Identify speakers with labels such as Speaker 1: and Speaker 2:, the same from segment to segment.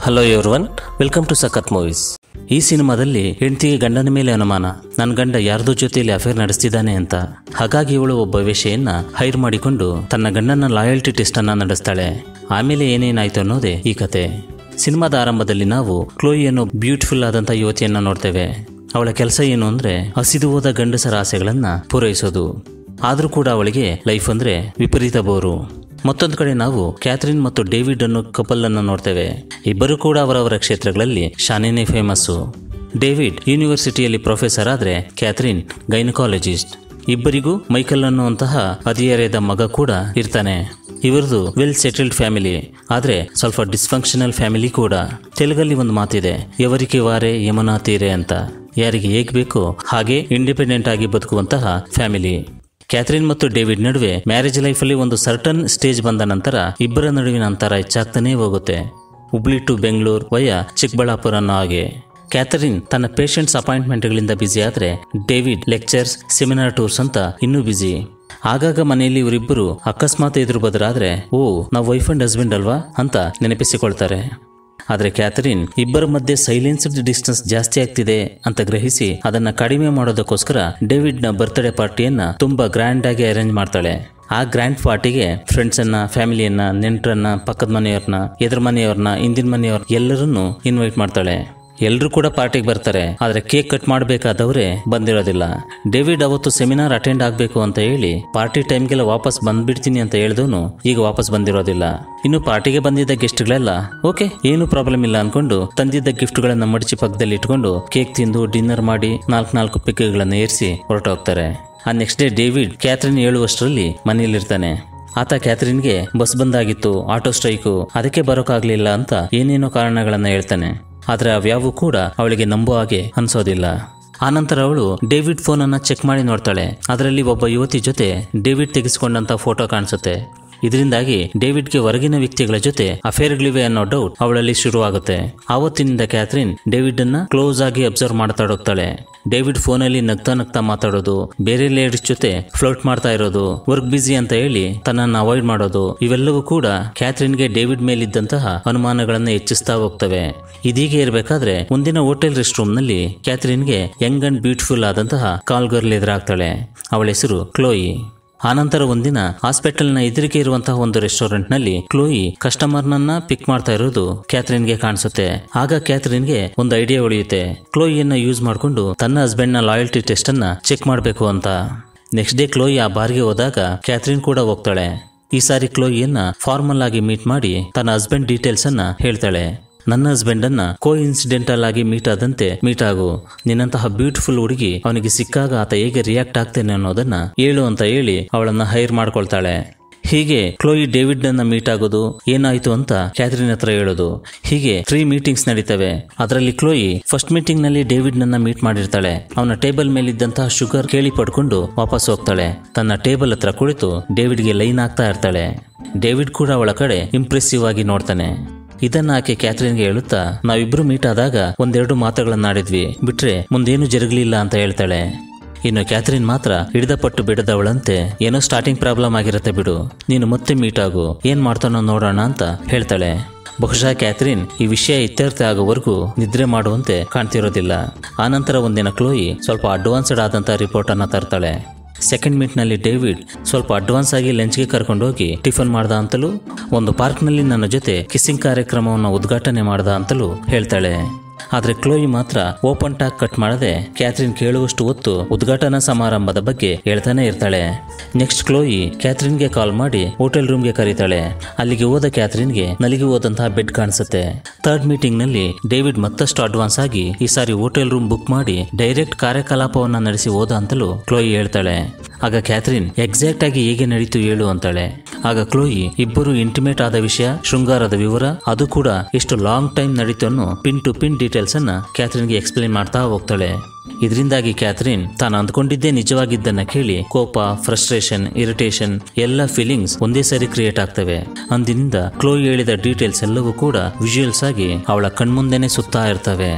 Speaker 1: hello everyone welcome to Sakkath movies ಈ ಸಿನಿಮಾದಲ್ಲಿ ಹೆಂಡತಿಗೆ ಗಂಡನ ಮೇಲೆ ಅನುಮಾನ ನನ್ನ ಗಂಡ ಯಾರ್ದೋ ಜೊತೆಯಲ್ಲಿ ಅಫೇರ್ ನಡೆಸ್ತಿದ್ದಾನೆ ಅಂತ ಹಾಗಾಗಿ ಇವಳು ಒಬ್ಬ ವೇಷೆಯನ್ನ ಹೈರ್ ಮಾಡಿಕೊಂಡು ತನ್ನ ಗಂಡನ ಲಾಯಲ್ಟಿ ಟೆಸ್ಟ್ ಅನ್ನ ನಡೆಸ್ತಾಳೆ ಆಮೇಲೆ ಏನೇನಾಯ್ತು ಅನ್ನೋದೇ ಈ ಕತೆ ಸಿನಿಮಾದ ಆರಂಭದಲ್ಲಿ ನಾವು ಕ್ಲೋಯಿ ಅನ್ನೋ ಬ್ಯೂಟಿಫುಲ್ ಆದಂಥ ಯುವತಿಯನ್ನ ನೋಡ್ತೇವೆ ಅವಳ ಕೆಲಸ ಏನು ಅಂದ್ರೆ ಹಸಿದು ಹೋದ ಗಂಡಸರ ಆಸೆಗಳನ್ನ ಪೂರೈಸೋದು ಆದರೂ ಕೂಡ ಅವಳಿಗೆ ಲೈಫ್ ಅಂದ್ರೆ ವಿಪರೀತ ಬೋರು ಮತ್ತೊಂದು ಕಡೆ ನಾವು ಕ್ಯಾಥರಿನ್ ಮತ್ತು ಡೇವಿಡ್ ಅನ್ನೋ ಕಪಲ್ ಅನ್ನು ನೋಡ್ತೇವೆ ಇಬ್ಬರು ಕೂಡ ಅವರವರ ಕ್ಷೇತ್ರಗಳಲ್ಲಿ ಶಾನೇನೆ ಫೇಮಸ್ಸು ಡೇವಿಡ್ ಯೂನಿವರ್ಸಿಟಿಯಲ್ಲಿ ಪ್ರೊಫೆಸರ್ ಆದ್ರೆ ಕ್ಯಾಥರಿನ್ ಗೈನಕಾಲಜಿಸ್ಟ್ ಇಬ್ಬರಿಗೂ ಮೈಕಲ್ ಅನ್ನುವಂತಹ ಹದಿಹರೆಯದ ಮಗ ಕೂಡ ಇರ್ತಾನೆ ಇವರದು ವೆಲ್ ಸೆಟಲ್ಡ್ ಫ್ಯಾಮಿಲಿ ಆದ್ರೆ ಸ್ವಲ್ಪ ಡಿಸ್ಫಂಕ್ಷನಲ್ ಫ್ಯಾಮಿಲಿ ಕೂಡ ತೆಲುಗಲ್ಲಿ ಒಂದು ಮಾತಿದೆ ఎవరికి ವಾರೆ ಯಮುನಾ ತೀರೆ ಅಂತ ಯಾರಿಗೆ ಹೇಗ್ ಬೇಕೋ ಹಾಗೆ ಇಂಡಿಪೆಂಡೆಂಟ್ ಆಗಿ ಬದುಕುವಂತಹ ಫ್ಯಾಮಿಲಿ ಕ್ಯಾಥರಿನ್ ಮತ್ತು ಡೇವಿಡ್ ನಡುವೆ ಮ್ಯಾರೇಜ್ ಲೈಫಲ್ಲಿ ಒಂದು ಸರ್ಟನ್ ಸ್ಟೇಜ್ ಬಂದ ನಂತರ ಇಬ್ಬರ ನಡುವಿನ ಅಂತರ ಹೆಚ್ಚಾಗ್ತಾನೇ ಹೋಗುತ್ತೆ ಹುಬ್ಳಿ ಟು ಬೆಂಗಳೂರು ವಯ ಚಿಕ್ಕಬಳ್ಳಾಪುರ ಅನ್ನೋ ಹಾಗೆ ಕ್ಯಾಥರಿನ್ ತನ್ನ ಪೇಷಂಟ್ಸ್ ಅಪಾಯಿಂಟ್ಮೆಂಟ್ಗಳಿಂದ ಬ್ಯುಸಿ ಆದರೆ ಡೇವಿಡ್ ಲೆಕ್ಚರ್ಸ್ ಸೆಮಿನಾರ್ ಟೂರ್ಸ್ ಅಂತ ಇನ್ನೂ ಬ್ಯುಸಿ ಆಗಾಗ ಮನೆಯಲ್ಲಿ ಇವರಿಬ್ಬರು ಅಕಸ್ಮಾತ್ ಎದುರು ಬದರಾದ್ರೆ ಓ ನಾವು ವೈಫ್ ಅಂಡ್ ಹಸ್ಬೆಂಡ್ ಅಲ್ವಾ ಅಂತ ನೆನಪಿಸಿಕೊಳ್ತಾರೆ ಆದರೆ ಕ್ಯಾಥರಿನ್ ಇಬ್ಬರ ಮಧ್ಯೆ ಸೈಲೆನ್ಸ್ಡ್ ಡಿಸ್ಟೆನ್ಸ್ ಜಾಸ್ತಿ ಆಗ್ತಿದೆ ಅಂತ ಗ್ರಹಿಸಿ ಅದನ್ನ ಕಡಿಮೆ ಮಾಡೋದಕ್ಕೋಸ್ಕರ ಡೇವಿಡ್ ನ ಬರ್ತ್ಡೇ ಪಾರ್ಟಿಯನ್ನ ತುಂಬಾ ಗ್ರ್ಯಾಂಡ್ ಆಗಿ ಅರೇಂಜ್ ಮಾಡ್ತಾಳೆ ಆ ಗ್ರ್ಯಾಂಡ್ ಪಾರ್ಟಿಗೆ ಫ್ರೆಂಡ್ಸ್ ಅನ್ನ ಫ್ಯಾಮಿಲಿಯನ್ನ ನೆಂಟರನ್ನ ಪಕ್ಕದ ಮನೆಯವ್ರನ್ನ ಎದುರು ಮನೆಯವ್ರನ್ನ ಹಿಂದಿನ ಮನೆಯವ್ರ ಎಲ್ಲರನ್ನೂ ಇನ್ವೈಟ್ ಮಾಡ್ತಾಳೆ ಎಲ್ಲರೂ ಕೂಡ ಪಾರ್ಟಿಗೆ ಬರ್ತಾರೆ ಆದ್ರೆ ಕೇಕ್ ಕಟ್ ಮಾಡಬೇಕಾದವರೇ ಬಂದಿರೋದಿಲ್ಲ ಡೇವಿಡ್ ಅವತ್ತು ಸೆಮಿನಾರ್ ಅಟೆಂಡ್ ಆಗಬೇಕು ಅಂತ ಹೇಳಿ ಪಾರ್ಟಿ ಟೈಮ್ಗೆಲ್ಲ ವಾಪಸ್ ಬಂದ್ಬಿಡ್ತೀನಿ ಅಂತ ಹೇಳಿದವನು ಈಗ ವಾಪಸ್ ಬಂದಿರೋದಿಲ್ಲ ಇನ್ನು ಪಾರ್ಟಿಗೆ ಬಂದಿದ್ದ ಗೆಸ್ಟ್ಗಳೆಲ್ಲ ಓಕೆ ಏನು ಪ್ರಾಬ್ಲಮ್ ಇಲ್ಲ ಅನ್ಕೊಂಡು ತಂದಿದ್ದ ಗಿಫ್ಟ್ಗಳನ್ನ ಮಡಚಿ ಪಕ್ಕದಲ್ಲಿ ಇಟ್ಕೊಂಡು ಕೇಕ್ ತಿಂದು ಡಿನ್ನರ್ ಮಾಡಿ ನಾಲ್ಕು ನಾಲ್ಕು ಪಿಕ್ಗಳನ್ನ ಏರಿಸಿ ಹೊರಟೋಗ್ತಾರೆ ಆ ನೆಕ್ಸ್ಟ್ ಡೇ ಡೇವಿಡ್ ಕ್ಯಾಥರಿನ್ ಹೇಳುವಷ್ಟರಲ್ಲಿ ಮನೆಯಲ್ಲಿರ್ತಾನೆ ಆತ ಕ್ಯಾಥರಿನ್ಗೆ ಬಸ್ ಬಂದಾಗಿತ್ತು ಆಟೋ ಸ್ಟ್ರೈಕು ಅದಕ್ಕೆ ಬರೋಕ್ಕಾಗ್ಲಿಲ್ಲ ಅಂತ ಏನೇನೋ ಕಾರಣಗಳನ್ನ ಹೇಳ್ತಾನೆ ಆದ್ರೆ ಅವ್ಯಾವು ಕೂಡ ಅವಳಿಗೆ ನಂಬೋ ಹಾಗೆ ಅನ್ಸೋದಿಲ್ಲ ಆನಂತರ ಅವಳು ಡೇವಿಡ್ ಫೋನ್ ಅನ್ನ ಚೆಕ್ ಮಾಡಿ ನೋಡ್ತಾಳೆ ಅದರಲ್ಲಿ ಒಬ್ಬ ಯುವತಿ ಜೊತೆ ಡೇವಿಡ್ ತೆಗೆಸಿಕೊಂಡಂತ ಫೋಟೋ ಕಾಣಿಸುತ್ತೆ ಇದರಿಂದಾಗಿ ಡೇವಿಡ್ಗೆ ಹೊರಗಿನ ವ್ಯಕ್ತಿಗಳ ಜೊತೆ ಅಫೇರ್ಗಳಿವೆ ಅನ್ನೋ ಡೌಟ್ ಅವಳಲ್ಲಿ ಶುರುವಾಗುತ್ತೆ ಆವತ್ತಿನಿಂದ ಕ್ಯಾಥರಿನ್ ಡೇವಿಡ್ ಅನ್ನ ಕ್ಲೋಸ್ ಆಗಿ ಅಬ್ಸರ್ವ್ ಮಾಡ್ತಾ ಹೋಗ್ತಾಳೆ ಡೇವಿಡ್ ಫೋನಲ್ಲಿ ನಗ್ತಾ ನಗ್ತಾ ಮಾತಾಡೋದು ಬೇರೆ ಲೇಡೀಸ್ ಜೊತೆ ಫ್ಲೋಟ್ ಮಾಡ್ತಾ ಇರೋದು ವರ್ಕ್ ಬಿಸಿ ಅಂತ ಹೇಳಿ ತನ್ನನ್ನು ಅವಾಯ್ಡ್ ಮಾಡೋದು ಇವೆಲ್ಲವೂ ಕೂಡ ಕ್ಯಾಥರಿನ್ಗೆ ಡೇವಿಡ್ ಮೇಲಿದ್ದಂತಹ ಅನುಮಾನಗಳನ್ನ ಹೆಚ್ಚಿಸ್ತಾ ಹೋಗ್ತವೆ ಇದೀಗೆ ಇರಬೇಕಾದ್ರೆ ಮುಂದಿನ ಹೋಟೆಲ್ ರೆಸ್ಟ್ ರೂಮ್ ನಲ್ಲಿ ಕ್ಯಾಥರಿನ್ಗೆ ಯಂಗ್ ಅಂಡ್ ಬ್ಯೂಟಿಫುಲ್ ಆದಂತಹ ಕಾಲ್ ಗರ್ಲ್ ಎದುರಾಗ್ತಾಳೆ ಅವಳ ಹೆಸರು ಕ್ಲೋಯಿ ಆನಂತರ ಒಂದಿನ ಹಾಸ್ಪಿಟಲ್ನ ಎದುರಿಗೆ ಇರುವಂತಹ ಒಂದು ರೆಸ್ಟೋರೆಂಟ್ ನಲ್ಲಿ ಕ್ಲೋಯಿ ಕಸ್ಟಮರ್ನನ್ನ ಪಿಕ್ ಮಾಡ್ತಾ ಇರೋದು ಕ್ಯಾಥರಿನ್ಗೆ ಕಾಣಿಸುತ್ತೆ ಆಗ ಕ್ಯಾಥರಿನ್ಗೆ ಒಂದು ಐಡಿಯಾ ಉಳಿಯುತ್ತೆ ಕ್ಲೋಯಿಯನ್ನ ಯೂಸ್ ಮಾಡಿಕೊಂಡು ತನ್ನ ಹಸ್ಬೆಂಡ್ ನ ಲಾಯಲ್ಟಿ ಟೆಸ್ಟ್ ಅನ್ನ ಚೆಕ್ ಮಾಡಬೇಕು ಅಂತ ನೆಕ್ಸ್ಟ್ ಡೇ ಕ್ಲೋಯಿ ಆ ಬಾರ್ಗೆ ಹೋದಾಗ ಕ್ಯಾಥರಿನ್ ಕೂಡ ಹೋಗ್ತಾಳೆ ಈ ಸಾರಿ ಕ್ಲೋಯಿಯನ್ನ ಫಾರ್ಮಲ್ ಆಗಿ ಮೀಟ್ ಮಾಡಿ ತನ್ನ ಹಸ್ಬೆಂಡ್ ಡೀಟೇಲ್ಸ್ ಅನ್ನ ಹೇಳ್ತಾಳೆ ನನ್ನ ಹಸ್ಬೆಂಡ್ ಅನ್ನ ಕೋ ಇನ್ಸಿಡೆಂಟಲ್ ಆಗಿ ಮೀಟ್ ಆದಂತೆ ಮೀಟ್ ಆಗು ನಿನ್ನಂತಹ ಬ್ಯೂಟಿಫುಲ್ ಹುಡುಗಿ ಅವನಿಗೆ ಸಿಕ್ಕಾಗ ಆತ ಹೇಗೆ ರಿಯಾಕ್ಟ್ ಆಗ್ತೇನೆ ಅನ್ನೋದನ್ನ ಹೇಳು ಅಂತ ಹೇಳಿ ಅವಳನ್ನ ಹೈರ್ ಮಾಡ್ಕೊಳ್ತಾಳೆ ಹೀಗೆ ಕ್ಲೋಯಿ ಡೇವಿಡ್ ಅನ್ನ ಮೀಟ್ ಆಗೋದು ಏನಾಯ್ತು ಅಂತ ಕ್ಯಾಥರಿನ್ ಹತ್ರ ಹೇಳೋದು ಹೀಗೆ ತ್ರೀ ಮೀಟಿಂಗ್ಸ್ ನಡೀತವೆ ಅದರಲ್ಲಿ ಕ್ಲೋಯಿ ಫಸ್ಟ್ ಮೀಟಿಂಗ್ ನಲ್ಲಿ ಡೇವಿಡ್ ನನ್ನ ಮೀಟ್ ಮಾಡಿರ್ತಾಳೆ ಅವನ ಟೇಬಲ್ ಮೇಲಿದ್ದಂತಹ ಶುಗರ್ ಕೇಳಿ ಪಡ್ಕೊಂಡು ವಾಪಸ್ ಹೋಗ್ತಾಳೆ ತನ್ನ ಟೇಬಲ್ ಹತ್ರ ಕುಳಿತು ಡೇವಿಡ್ಗೆ ಲೈನ್ ಆಗ್ತಾ ಇರ್ತಾಳೆ ಡೇವಿಡ್ ಕೂಡ ಅವಳ ಕಡೆ ಇಂಪ್ರೆಸಿವ್ ಆಗಿ ನೋಡ್ತಾನೆ ಇದನ್ನ ಆಕೆ ಕ್ಯಾಥರಿನ್ಗೆ ಹೇಳುತ್ತಾ ನಾವಿಬ್ರು ಮೀಟ್ ಆದಾಗ ಒಂದೆರಡು ಮಾತುಗಳನ್ನಾಡಿದ್ವಿ ಬಿಟ್ರೆ ಮುಂದೇನು ಜರುಗಲಿಲ್ಲ ಅಂತ ಹೇಳ್ತಾಳೆ ಇನ್ನು ಕ್ಯಾಥರಿನ್ ಮಾತ್ರ ಹಿಡಿದಪಟ್ಟು ಬಿಡದವಳಂತೆ ಏನೋ ಸ್ಟಾರ್ಟಿಂಗ್ ಪ್ರಾಬ್ಲಮ್ ಆಗಿರುತ್ತೆ ಬಿಡು ನೀನು ಮತ್ತೆ ಮೀಟ್ ಆಗು ಏನ್ ಮಾಡ್ತಾನೋ ನೋಡೋಣ ಅಂತ ಹೇಳ್ತಾಳೆ ಬಹುಶಃ ಕ್ಯಾಥರಿನ್ ಈ ವಿಷಯ ಇತ್ಯರ್ಥ ಆಗೋವರೆಗೂ ನಿದ್ರೆ ಮಾಡುವಂತೆ ಕಾಣ್ತಿರೋದಿಲ್ಲ ಆನಂತರ ಒಂದಿನ ಕ್ಲೋಯಿ ಸ್ವಲ್ಪ ಅಡ್ವಾನ್ಸ್ಡ್ ಆದಂತ ರಿಪೋರ್ಟ್ ಅನ್ನ ತರ್ತಾಳೆ ಸೆಕೆಂಡ್ ಮೀಟ್ನಲ್ಲಿ ಡೇವಿಡ್ ಸ್ವಲ್ಪ ಅಡ್ವಾನ್ಸ್ ಆಗಿ ಲಂಚ್ಗೆ ಕರ್ಕೊಂಡೋಗಿ ಟಿಫನ್ ಮಾಡ್ದ ಅಂತಲೂ ಒಂದು ಪಾರ್ಕ್ನಲ್ಲಿ ನನ್ನ ಜೊತೆ ಕಿಸ್ಸಿಂಗ್ ಕಾರ್ಯಕ್ರಮವನ್ನು ಉದ್ಘಾಟನೆ ಮಾಡ್ದ ಅಂತಲೂ ಹೇಳ್ತಾಳೆ ಆದ್ರೆ ಕ್ಲೋಯಿ ಮಾತ್ರ ಓಪನ್ ಟಾಕ್ ಕಟ್ ಮಾಡದೆ ಕ್ಯಾಥರಿನ್ ಕೇಳುವಷ್ಟು ಹೊತ್ತು ಉದ್ಘಾಟನಾ ಸಮಾರಂಭದ ಬಗ್ಗೆ ಹೇಳ್ತಾನೆ ಇರ್ತಾಳೆ ನೆಕ್ಸ್ಟ್ ಕ್ಲೋಯಿ ಕ್ಯಾಥರಿನ್ಗೆ ಕಾಲ್ ಮಾಡಿ ಹೋಟೆಲ್ ರೂಮ್ಗೆ ಕರೀತಾಳೆ ಅಲ್ಲಿಗೆ ಹೋದ ಕ್ಯಾಥರಿನ್ಗೆ ನಲಿಗೆ ಹೋದಂತಹ ಬೆಡ್ ಕಾಣಿಸುತ್ತೆ ಥರ್ಡ್ ಮೀಟಿಂಗ್ ನಲ್ಲಿ ಡೇವಿಡ್ ಮತ್ತಷ್ಟು ಅಡ್ವಾನ್ಸ್ ಆಗಿ ಈ ಸಾರಿ ಹೋಟೆಲ್ ರೂಮ್ ಬುಕ್ ಮಾಡಿ ಡೈರೆಕ್ಟ್ ಕಾರ್ಯಕಲಾಪವನ್ನ ನಡೆಸಿ ಹೋದ ಅಂತಲೂ ಕ್ಲೋಯಿ ಹೇಳ್ತಾಳೆ ಆಗ ಕ್ಯಾಥರಿನ್ ಎಕ್ಸಾಕ್ಟ್ ಆಗಿ ಹೇಗೆ ನಡೀತು ಹೇಳು ಅಂತಾಳೆ ಆಗ ಕ್ಲೋಯಿ ಇಬ್ಬರು ಇಂಟಿಮೇಟ್ ಆದ ವಿಷಯ ಶೃಂಗಾರದ ವಿವರ ಅದು ಕೂಡ ಎಷ್ಟು ಲಾಂಗ್ ಟೈಮ್ ನಡೀತು ಅನ್ನೋ ಪಿನ್ ಟು ಪಿನ್ ಡೀಟೇಲ್ಸ್ ಅನ್ನ ಕ್ಯಾಥರಿನ್ಗೆ ಎಕ್ಸ್ಪ್ಲೇನ್ ಮಾಡ್ತಾ ಹೋಗ್ತಾಳೆ ಇದರಿಂದಾಗಿ ಕ್ಯಾಥರಿನ್ ತಾನು ಅಂದ್ಕೊಂಡಿದ್ದೇ ನಿಜವಾಗಿದ್ದನ್ನ ಕೇಳಿ ಕೋಪ ಫ್ರಸ್ಟ್ರೇಷನ್ ಇರಿಟೇಷನ್ ಎಲ್ಲ ಫೀಲಿಂಗ್ಸ್ ಒಂದೇ ಸಾರಿ ಕ್ರಿಯೇಟ್ ಆಗ್ತವೆ ಅಂದಿನಿಂದ ಕ್ಲೋಯಿ ಹೇಳಿದ ಡೀಟೇಲ್ಸ್ ಎಲ್ಲವೂ ಕೂಡ ವಿಜುವಲ್ಸ್ ಆಗಿ ಅವಳ ಕಣ್ಮುಂದೆನೆ ಸುತ್ತಾ ಇರ್ತವೆ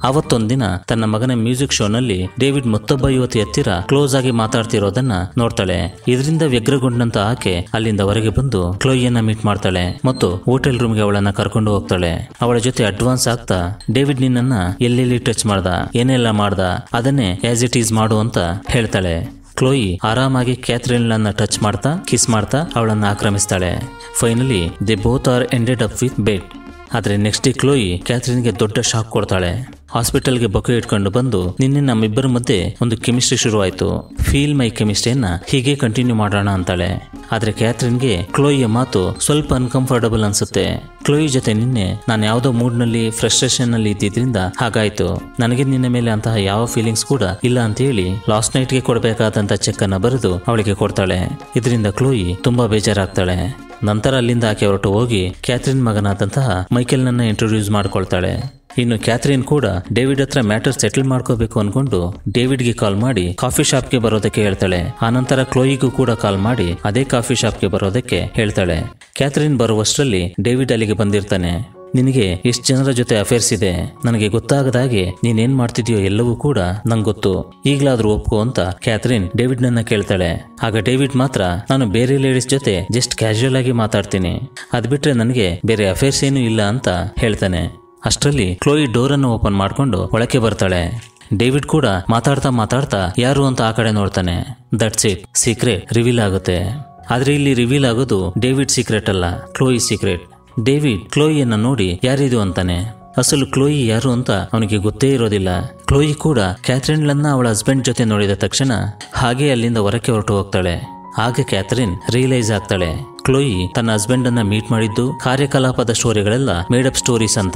Speaker 1: ಅವತ್ತೊಂದಿನ ತನ್ನ ಮಗನ ಮ್ಯೂಸಿಕ್ ಶೋನಲ್ಲಿ ಡೇವಿಡ್ ಮತ್ತೊಬ್ಬ ಯುವತಿ ಹತ್ತಿರ ಕ್ಲೋಸ್ ಆಗಿ ಮಾತಾಡ್ತಿರೋದನ್ನ ನೋಡ್ತಾಳೆ ಇದರಿಂದ ವ್ಯಗ್ರಗೊಂಡಂತ ಆಕೆ ಅಲ್ಲಿಂದ ಹೊರಗೆ ಬಂದು ಕ್ಲೋಯಿಯನ್ನ ಮೀಟ್ ಮಾಡ್ತಾಳೆ ಮತ್ತು ಹೋಟೆಲ್ ರೂಮ್ಗೆ ಅವಳನ್ನ ಕರ್ಕೊಂಡು ಹೋಗ್ತಾಳೆ ಅವಳ ಜೊತೆ ಅಡ್ವಾನ್ಸ್ ಆಗ್ತಾ ಡೇವಿಡ್ ನಿನ್ನನ್ನ ಎಲ್ಲೆಲ್ಲಿ ಟಚ್ ಮಾಡ್ದ ಏನೆಲ್ಲ ಮಾಡ್ದ ಅದನ್ನೇ ಆಸ್ ಇಟ್ ಈಸ್ ಮಾಡು ಅಂತ ಹೇಳ್ತಾಳೆ ಕ್ಲೋಯಿ ಆರಾಮಾಗಿ ಕ್ಯಾಥರಿನ್ಲನ್ನ ಟಚ್ ಮಾಡ್ತಾ ಕಿಸ್ ಮಾಡ್ತಾ ಅವಳನ್ನ ಆಕ್ರಮಿಸ್ತಾಳೆ finally the both are ended up with bed ಆದರೆ ನೆಕ್ಸ್ಟ್ ಡೇ ಕ್ಲೋಯಿ ಕ್ಯಾಥರಿನ್ಗೆ ದೊಡ್ಡ ಶಾಕ್ ಕೊಡ್ತಾಳೆ ಹಾಸ್ಪಿಟಲ್ಗೆ ಬೊಕೆ ಇಟ್ಕೊಂಡು ಬಂದು ನಿನ್ನೆ ನಮ್ಮಿಬ್ಬರ ಮಧ್ಯೆ ಒಂದು ಕೆಮಿಸ್ಟ್ರಿ ಶುರುವಾಯಿತು ಫೀಲ್ ಮೈ ಕೆಮಿಸ್ಟ್ರಿಯನ್ನ ಹೀಗೆ ಕಂಟಿನ್ಯೂ ಮಾಡೋಣ ಅಂತಾಳೆ ಆದರೆ ಕ್ಯಾಥರಿನ್ಗೆ ಕ್ಲೋಯಿಯ ಮಾತು ಸ್ವಲ್ಪ ಅನ್ಕಂಫರ್ಟಬಲ್ ಅನ್ಸುತ್ತೆ ಕ್ಲೋಯಿ ಜೊತೆ ನಿನ್ನೆ ನಾನು ಯಾವುದೋ ಮೂಡ್ನಲ್ಲಿ ಫ್ರಸ್ಟ್ರೇಷನ್ನಲ್ಲಿ ಇದ್ದಿದ್ರಿಂದ ಹಾಗಾಯ್ತು ನನಗೆ ನಿನ್ನ ಮೇಲೆ ಅಂತಹ ಯಾವ ಫೀಲಿಂಗ್ಸ್ ಕೂಡ ಇಲ್ಲ ಅಂತ ಹೇಳಿ ಲಾಸ್ಟ್ ನೈಟ್ಗೆ ಕೊಡಬೇಕಾದಂಥ ಚೆಕ್ ಅನ್ನ ಬರೆದು ಅವಳಿಗೆ ಕೊಡ್ತಾಳೆ ಇದರಿಂದ ಕ್ಲೋಯಿ ತುಂಬಾ ಬೇಜಾರಾಗ್ತಾಳೆ ನಂತರ ಅಲ್ಲಿಂದ ಆಕೆ ಹೊರಟು ಹೋಗಿ ಕ್ಯಾಥರಿನ್ ಮಗನಾದಂತಹ ಮೈಕೆಲ್ನನ್ನ ಇಂಟ್ರೊಡ್ಯೂಸ್ ಮಾಡ್ಕೊಳ್ತಾಳೆ ಇನ್ನು ಕ್ಯಾಥರಿನ್ ಕೂಡ ಡೇವಿಡ್ ಹತ್ರ ಮ್ಯಾಟರ್ ಸೆಟಲ್ ಮಾಡ್ಕೋಬೇಕು ಅನ್ಕೊಂಡು ಡೇವಿಡ್ಗೆ ಕಾಲ್ ಮಾಡಿ ಕಾಫಿ ಶಾಪ್ಗೆ ಬರೋದಕ್ಕೆ ಹೇಳ್ತಾಳೆ ಆನಂತರ ಕ್ಲೋಯಿಗೂ ಕೂಡ ಕಾಲ್ ಮಾಡಿ ಅದೇ ಕಾಫಿ ಶಾಪ್ಗೆ ಬರೋದಕ್ಕೆ ಹೇಳ್ತಾಳೆ ಕ್ಯಾಥರಿನ್ ಬರುವಷ್ಟರಲ್ಲಿ ಡೇವಿಡ್ ಅಲ್ಲಿಗೆ ಬಂದಿರ್ತಾನೆ ನಿನಗೆ ಎಷ್ಟು ಜನರ ಜೊತೆ ಅಫೇರ್ಸ್ ಇದೆ ನನಗೆ ಗೊತ್ತಾಗದಾಗೆ ನೀನೇನ್ ಮಾಡ್ತಿದ್ಯೋ ಎಲ್ಲವೂ ಕೂಡ ನಂಗೆ ಗೊತ್ತು ಈಗಲಾದ್ರೂ ಒಪ್ಕೋ ಅಂತ ಕ್ಯಾಥರಿನ್ ಡೇವಿಡ್ ನನ್ನ ಕೇಳ್ತಾಳೆ ಆಗ ಡೇವಿಡ್ ಮಾತ್ರ ನಾನು ಬೇರೆ ಲೇಡೀಸ್ ಜೊತೆ ಜಸ್ಟ್ ಕ್ಯಾಶುಯಲ್ ಆಗಿ ಮಾತಾಡ್ತೀನಿ ಅದ್ ಬಿಟ್ರೆ ನನಗೆ ಬೇರೆ ಅಫೇರ್ಸ್ ಏನೂ ಇಲ್ಲ ಅಂತ ಹೇಳ್ತಾನೆ ಅಷ್ಟರಲ್ಲಿ ಕ್ಲೋಯಿ ಡೋರನ್ನು ಓಪನ್ ಮಾಡ್ಕೊಂಡು ಒಳಕ್ಕೆ ಬರ್ತಾಳೆ ಡೇವಿಡ್ ಕೂಡ ಮಾತಾಡ್ತಾ ಮಾತಾಡ್ತಾ ಯಾರು ಅಂತ ಆ ಕಡೆ ನೋಡ್ತಾನೆ ದಟ್ಸ್ ಇಟ್ ಸೀಕ್ರೆಟ್ ರಿವೀಲ್ ಆಗುತ್ತೆ ಆದ್ರೆ ಇಲ್ಲಿ ರಿವೀಲ್ ಆಗೋದು ಡೇವಿಡ್ ಸೀಕ್ರೆಟ್ ಅಲ್ಲ ಕ್ಲೋಯಿ ಸೀಕ್ರೆಟ್ ಡೇವಿಡ್ ಕ್ಲೋಯಿಯನ್ನ ನೋಡಿ ಯಾರಿದು ಅಂತಾನೆ ಅಸಲು ಕ್ಲೋಯಿ ಯಾರು ಅಂತ ಅವನಿಗೆ ಗೊತ್ತೇ ಇರೋದಿಲ್ಲ ಕ್ಲೋಯಿ ಕೂಡ ಕ್ಯಾಥರಿನ್ಲನ್ನ ಅವಳ ಹಸ್ಬೆಂಡ್ ಜೊತೆ ನೋಡಿದ ತಕ್ಷಣ ಹಾಗೆ ಅಲ್ಲಿಂದ ಹೊರಕ್ಕೆ ಹೊರಟು ಹೋಗ್ತಾಳೆ ಆಗ ಕ್ಯಾಥರಿನ್ ರಿಯಲೈಸ್ ಆಗ್ತಾಳೆ ಕ್ಲೋಯಿ ತನ್ನ ಹಸ್ಬೆಂಡ್ ಅನ್ನ ಮೀಟ್ ಮಾಡಿದ್ದು ಕಾರ್ಯಕಲಾಪದ ಸ್ಟೋರಿಗಳೆಲ್ಲ ಮೇಡಪ್ ಸ್ಟೋರೀಸ್ ಅಂತ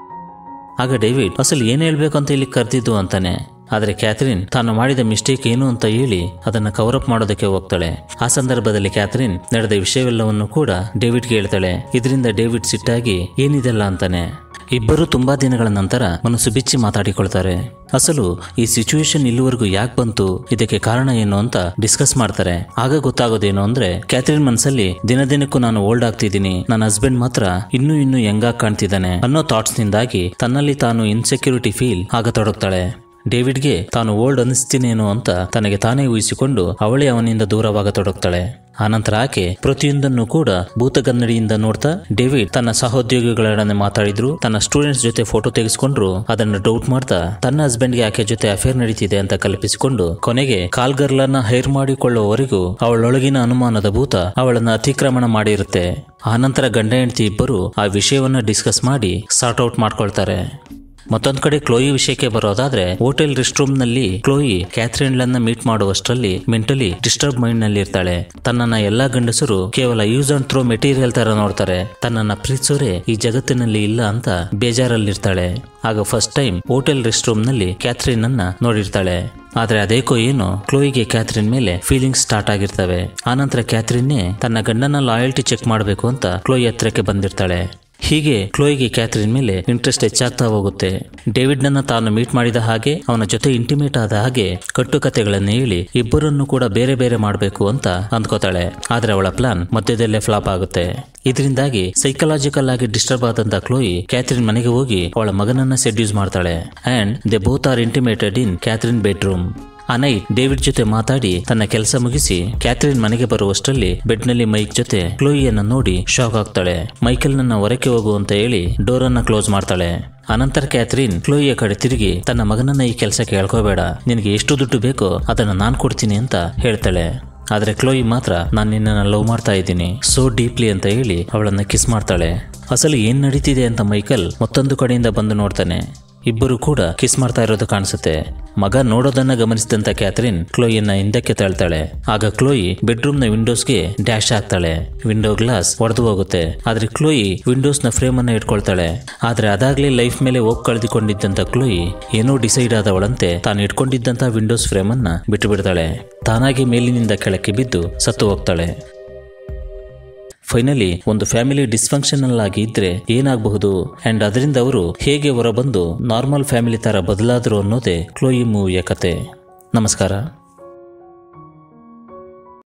Speaker 1: ಆಗ ಡೇವಿಡ್ ಅಸಲು ಏನ್ ಹೇಳ್ಬೇಕು ಅಂತ ಇಲ್ಲಿ ಕರೆದಿದ್ದು ಅಂತಾನೆ ಆದರೆ ಕ್ಯಾಥರಿನ್ ತಾನು ಮಾಡಿದ ಮಿಸ್ಟೇಕ್ ಏನು ಅಂತ ಹೇಳಿ ಅದನ್ನ ಕವರ್ ಅಪ್ ಮಾಡೋದಕ್ಕೆ ಹೋಗ್ತಾಳೆ ಆ ಸಂದರ್ಭದಲ್ಲಿ ಕ್ಯಾಥರಿನ್ ನಡೆದ ವಿಷಯವೆಲ್ಲವನ್ನು ಕೂಡ ಡೇವಿಡ್ಗೆ ಹೇಳ್ತಾಳೆ ಇದರಿಂದ ಡೇವಿಡ್ ಸಿಟ್ಟಾಗಿ ಏನಿದೆಲ್ಲ ಅಂತಾನೆ ಇಬ್ಬರು ತುಂಬಾ ದಿನಗಳ ನಂತರ ಮನಸ್ಸು ಬಿಚ್ಚಿ ಮಾತಾಡಿಕೊಳ್ತಾರೆ ಅಸಲು ಈ ಸಿಚುವೇಶನ್ ಇಲ್ಲಿವರೆಗೂ ಯಾಕೆ ಬಂತು ಇದಕ್ಕೆ ಕಾರಣ ಏನು ಅಂತ ಡಿಸ್ಕಸ್ ಮಾಡ್ತಾರೆ ಆಗ ಗೊತ್ತಾಗೋದೇನು ಅಂದ್ರೆ ಕ್ಯಾಥರಿನ್ ಮನ್ಸಲ್ಲಿ ದಿನ ದಿನಕ್ಕೂ ನಾನು ಓಲ್ಡ್ ಆಗ್ತಿದ್ದೀನಿ ನನ್ನ ಹಸ್ಬೆಂಡ್ ಮಾತ್ರ ಇನ್ನೂ ಇನ್ನೂ ಯಂಗಾಗಿ ಕಾಣ್ತಿದ್ದಾನೆ ಅನ್ನೋ ಥಾಟ್ಸ್ ನಿಂದಾಗಿ ತನ್ನಲ್ಲಿ ತಾನು ಇನ್ಸೆಕ್ಯೂರಿಟಿ ಫೀಲ್ ಆಗತೊಡಗ್ತಾಳೆ ಡೇವಿಡ್ಗೆ ತಾನು ಓಲ್ಡ್ ಅನಿಸ್ತೀನೇನೋ ಅಂತ ತನಗೆ ತಾನೇ ಊಹಿಸಿಕೊಂಡು ಅವಳೇ ಅವನಿಂದ ದೂರವಾಗತೊಡಗ್ತಾಳೆ ಆನಂತರ ಆಕೆ ಪ್ರತಿಯೊಂದನ್ನು ಕೂಡ ಭೂತಗನ್ನಡಿಯಿಂದ ನೋಡ್ತಾ ಡೇವಿಡ್ ತನ್ನ ಸಹೋದ್ಯೋಗಿಗಳೊಡನೆ ಮಾತಾಡಿದ್ರು ತನ್ನ ಸ್ಟೂಡೆಂಟ್ಸ್ ಜೊತೆ ಫೋಟೋ ತೆಗೆಸ್ಕೊಂಡ್ರು ಅದನ್ನು ಡೌಟ್ ಮಾಡ್ತಾ ತನ್ನ ಹಸ್ಬೆಂಡ್ಗೆ ಆಕೆ ಜೊತೆ ಅಫೇರ್ ನಡೀತಿದೆ ಅಂತ ಕಲ್ಪಿಸಿಕೊಂಡು ಕೊನೆಗೆ ಕಾಲ್ಗರ್ಲನ್ನ ಹೈರ್ ಮಾಡಿಕೊಳ್ಳುವವರೆಗೂ ಅವಳೊಳಗಿನ ಅನುಮಾನದ ಭೂತ ಅವಳನ್ನ ಅತಿಕ್ರಮಣ ಮಾಡಿರುತ್ತೆ ಆನಂತರ ಗಂಡ ಹೆಂಡತಿ ಇಬ್ಬರು ಆ ವಿಷಯವನ್ನ ಡಿಸ್ಕಸ್ ಮಾಡಿ ಸಾರ್ಟ್ ಔಟ್ ಮಾಡ್ಕೊಳ್ತಾರೆ ಮತ್ತೊಂದ್ ಕಡೆ ಕ್ಲೋಯಿ ವಿಷಯಕ್ಕೆ ಬರೋದಾದ್ರೆ ಹೋಟೆಲ್ ರೆಸ್ಟ್ ರೂಮ್ ನಲ್ಲಿ ಕ್ಲೋಯಿ ಕ್ಯಾಥರಿನ್ಲನ್ನ ಮೀಟ್ ಮಾಡುವಷ್ಟರಲ್ಲಿ ಮೆಂಟಲಿ ಡಿಸ್ಟರ್ಬ್ ಮೈಂಡ್ ನಲ್ಲಿ ಇರ್ತಾಳೆ ತನ್ನನ್ನ ಎಲ್ಲಾ ಗಂಡಸರು ಕೇವಲ ಯೂಸ್ ಅಂಡ್ ಥ್ರೋ ಮೆಟೀರಿಯಲ್ ತರ ನೋಡ್ತಾರೆ ತನ್ನನ್ನ ಪ್ರೀತಿಸೋರೆ ಈ ಜಗತ್ತಿನಲ್ಲಿ ಇಲ್ಲ ಅಂತ ಬೇಜಾರಲ್ಲಿರ್ತಾಳೆ ಆಗ first time hotel rest room ನಲ್ಲಿ ಕ್ಯಾಥರಿನ್ ಅನ್ನ ನೋಡಿರ್ತಾಳೆ ಆದ್ರೆ ಅದೇಕೋ ಏನು ಕ್ಲೋಯಿಗೆ ಕ್ಯಾಥರಿನ್ ಮೇಲೆ ಫೀಲಿಂಗ್ಸ್ ಸ್ಟಾರ್ಟ್ ಆಗಿರ್ತವೆ ಆನಂತರ ಕ್ಯಾಥರಿನ್ನೇ ತನ್ನ ಗಂಡನ ಲಾಯಲ್ಟಿ ಚೆಕ್ ಮಾಡಬೇಕು ಅಂತ ಕ್ಲೋಯಿ ಹತ್ರಕ್ಕೆ ಬಂದಿರ್ತಾಳೆ ಹೀಗೆ ಕ್ಲೋಯಿಗೆ ಕ್ಯಾಥರಿನ್ ಮೇಲೆ ಇಂಟ್ರೆಸ್ಟ್ ಹೆಚ್ಚಾಗ್ತಾ ಹೋಗುತ್ತೆ ಡೇವಿಡ್ ನನ್ನ ತಾನು ಮೀಟ್ ಮಾಡಿದ ಹಾಗೆ ಅವನ ಜೊತೆ ಇಂಟಿಮೇಟ್ ಆದ ಹಾಗೆ ಕಟ್ಟುಕತೆಗಳನ್ನು ಹೇಳಿ ಇಬ್ಬರನ್ನು ಕೂಡ ಬೇರೆ ಬೇರೆ ಮಾಡಬೇಕು ಅಂತ ಅಂದ್ಕೋತಾಳೆ ಆದ್ರೆ ಅವಳ ಪ್ಲಾನ್ ಮಧ್ಯದಲ್ಲೇ ಫ್ಲಾಪ್ ಆಗುತ್ತೆ ಇದರಿಂದಾಗಿ ಸೈಕಲಾಜಿಕಲ್ ಆಗಿ ಡಿಸ್ಟರ್ಬ್ ಆದಂತ ಕ್ಲೋಯಿ ಕ್ಯಾಥರಿನ್ ಮನೆಗೆ ಹೋಗಿ ಅವಳ ಮಗನನ್ನ ಸೆಡ್ಯೂಸ್ ಮಾಡ್ತಾಳೆ and the both are intimated in Catherine bedroom ಆ ನೈಟ್ ಡೇವಿಡ್ ಜೊತೆ ಮಾತಾಡಿ ತನ್ನ ಕೆಲಸ ಮುಗಿಸಿ ಕ್ಯಾಥರಿನ್ ಮನೆಗೆ ಬರುವಷ್ಟರಲ್ಲಿ ಬೆಡ್ನಲ್ಲಿ ಮೈಕ್ ಜೊತೆ ಕ್ಲೋಯಿಯನ್ನ ನೋಡಿ ಶಾಕ್ ಆಗ್ತಾಳೆ ಮೈಕೆಲ್ ನನ್ನ ಹೊರಕ್ಕೆ ಹೋಗು ಅಂತ ಹೇಳಿ ಡೋರ್ ಅನ್ನ ಕ್ಲೋಸ್ ಮಾಡ್ತಾಳೆ ಅನಂತರ ಕ್ಯಾಥರಿನ್ ಕ್ಲೋಯಿಯ ಕಡೆ ತಿರುಗಿ ತನ್ನ ಮಗನನ್ನ ಈ ಕೆಲಸಕ್ಕೆ ಹೇಳ್ಕೋಬೇಡ ನಿನಗೆ ಎಷ್ಟು ದುಡ್ಡು ಬೇಕೋ ಅದನ್ನ ನಾನ್ ಕೊಡ್ತೀನಿ ಅಂತ ಹೇಳ್ತಾಳೆ ಆದ್ರೆ ಕ್ಲೋಯಿ ಮಾತ್ರ ನಾನು ನಿನ್ನನ್ನು ಲವ್ ಮಾಡ್ತಾ ಇದ್ದೀನಿ ಸೋ ಡೀಪ್ಲಿ ಅಂತ ಹೇಳಿ ಅವಳನ್ನ ಕಿಸ್ ಮಾಡ್ತಾಳೆ ಅಸಲು ಏನ್ ನಡೀತಿದೆ ಅಂತ ಮೈಕಲ್ ಮತ್ತೊಂದು ಕಡೆಯಿಂದ ಬಂದು ನೋಡ್ತಾನೆ ಇಬ್ಬರು ಕೂಡ ಕಿಸ್ ಮಾಡ್ತಾ ಇರೋದು ಕಾಣಿಸುತ್ತೆ ಮಗ ನೋಡೋದನ್ನ ಗಮನಿಸಿದಂತ ಕ್ಯಾಥರಿನ್ ಕ್ಲೋಯಿಯನ್ನ ಹಿಂದಕ್ಕೆ ತಳ್ತಾಳೆ ಆಗ ಕ್ಲೋಯಿ ಬೆಡ್ರೂಮ್ ನ ವಿಂಡೋಸ್ಗೆ ಡ್ಯಾಶ್ ಆಗ್ತಾಳೆ ವಿಂಡೋ ಗ್ಲಾಸ್ ಒಡೆದು ಹೋಗುತ್ತೆ ಆದ್ರೆ ಕ್ಲೋಯಿ ವಿಂಡೋಸ್ ನ ಫ್ರೇಮ್ ಅನ್ನ ಇಟ್ಕೊಳ್ತಾಳೆ ಆದ್ರೆ ಅದಾಗ್ಲೇ ಲೈಫ್ ಮೇಲೆ ಹೋಗ್ ಕಳೆದುಕೊಂಡಿದ್ದಂತ ಕ್ಲೋಯಿ ಏನೋ ಡಿಸೈಡ್ ಆದವಳಂತೆ ತಾನು ಇಟ್ಕೊಂಡಿದ್ದಂತ ವಿಂಡೋಸ್ ಫ್ರೇಮ್ ಅನ್ನ ಬಿಟ್ಟು ಬಿಡ್ತಾಳೆ ತಾನಾಗಿ ಮೇಲಿನಿಂದ ಕೆಳಕ್ಕೆ ಬಿದ್ದು ಸತ್ತು ಹೋಗ್ತಾಳೆ ಫೈನಲಿ ಒಂದು ಫ್ಯಾಮಿಲಿ ಡಿಸ್ಫಂಕ್ಷನಲ್ ಆಗಿ ಇದ್ರೆ ಏನಾಗಬಹುದು ಅಂಡ್ ಅದರಿಂದ ಅವರು ಹೇಗೆ ಹೊರಬಂದು ನಾರ್ಮಲ್ ಫ್ಯಾಮಿಲಿ ತರ ಬದಲಾದ್ರು ಅನ್ನೋದೇ ಕ್ಲೋಯಿ ಮೂವಿಯ ಕತೆ ನಮಸ್ಕಾರ